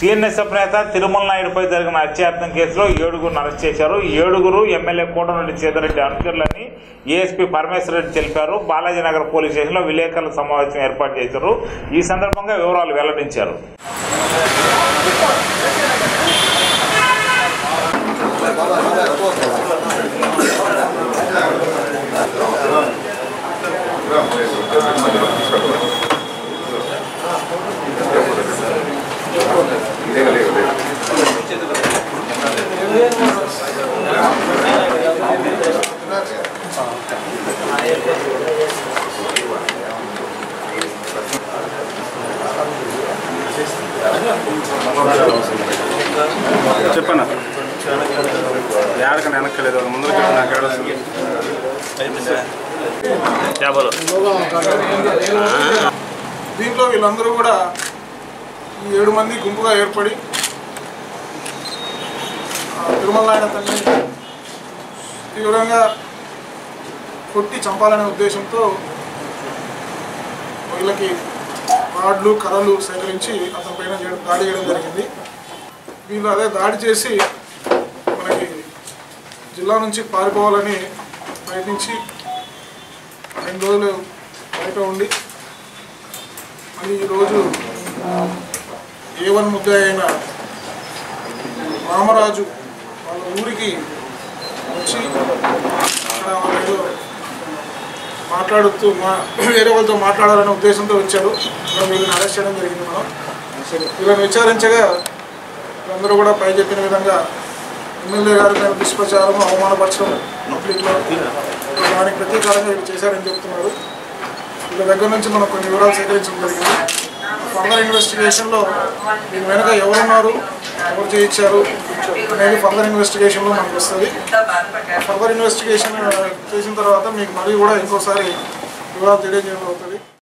TNSF నేత తిరుమల నాయుడుపై జరిగిన హత్యాయత్నం కేసులో ఏడుగురు అరెస్ట్ చేశారు ఏడుగురు ఎమ్మెల్యే కోటరెడ్డి చేదరెడ్డి అనుచరులని ఏఎస్పీ పరమేశ్వర రెడ్డి తెలిపారు బాలాజీనగర్ పోలీస్ స్టేషన్లో విలేకరుల సమావేశం ఏర్పాటు చేశారు ఈ సందర్భంగా వివరాలు వెల్లడించారు చెప్పన్నా ఏడకన్నా వెనక్కలేదు ఒక ముందర చెప్పి నాకు ఏడ వస్తుంది దీంట్లో వీళ్ళందరూ కూడా ఈ ఏడు మంది గుంపుగా ఏర్పడి ఆ, తిరుమల నాయన తండ్రిని తీవ్రంగా కొట్టి చంపాలనే ఉద్దేశంతో వీళ్ళకి రాడ్లు కర్రలు సేకరించి అతని పైన చేయడం దాడి చేయడం జరిగింది వీళ్ళు అదే దాడి చేసి మనకి జిల్లా నుంచి పారిపోవాలని ప్రయత్నించి రెండు రోజులు బయట ఉండి మళ్ళీ ఈరోజు ఏ వన్ ముద్ద అయిన రామరాజు వాళ్ళ ఊరికి వచ్చి అక్కడ వాళ్ళు ఏదో మాట్లాడుతూ మా వేరే వాళ్ళతో మాట్లాడాలనే ఉద్దేశంతో వచ్చారు ఇక్కడ వీళ్ళని అరెస్ట్ చేయడం జరిగింది మనం వీళ్ళని విచారించగా వీళ్ళందరూ కూడా పై చెప్పిన విధంగా ఎమ్మెల్యే గారి మీద దుష్ప్రచారం అవమానపరచడం పబ్లిక్లో దానికి ప్రతీకారంగా వీళ్ళు చేశారని చెప్తున్నారు వీళ్ళ దగ్గర నుంచి మనం కొన్ని వివరాలు సేకరించడం జరిగింది ఫర్దర్ ఇన్వెస్టిగేషన్లో దీని వెనక ఎవరున్నారు ఎవరు చేయించారు అనేది ఫర్దర్ ఇన్వెస్టిగేషన్లో మనకు వస్తుంది ఫర్దర్ ఇన్వెస్టిగేషన్ చేసిన తర్వాత మీకు మళ్ళీ కూడా ఇంకోసారి వివరాలు తెలియజేయడం అవుతుంది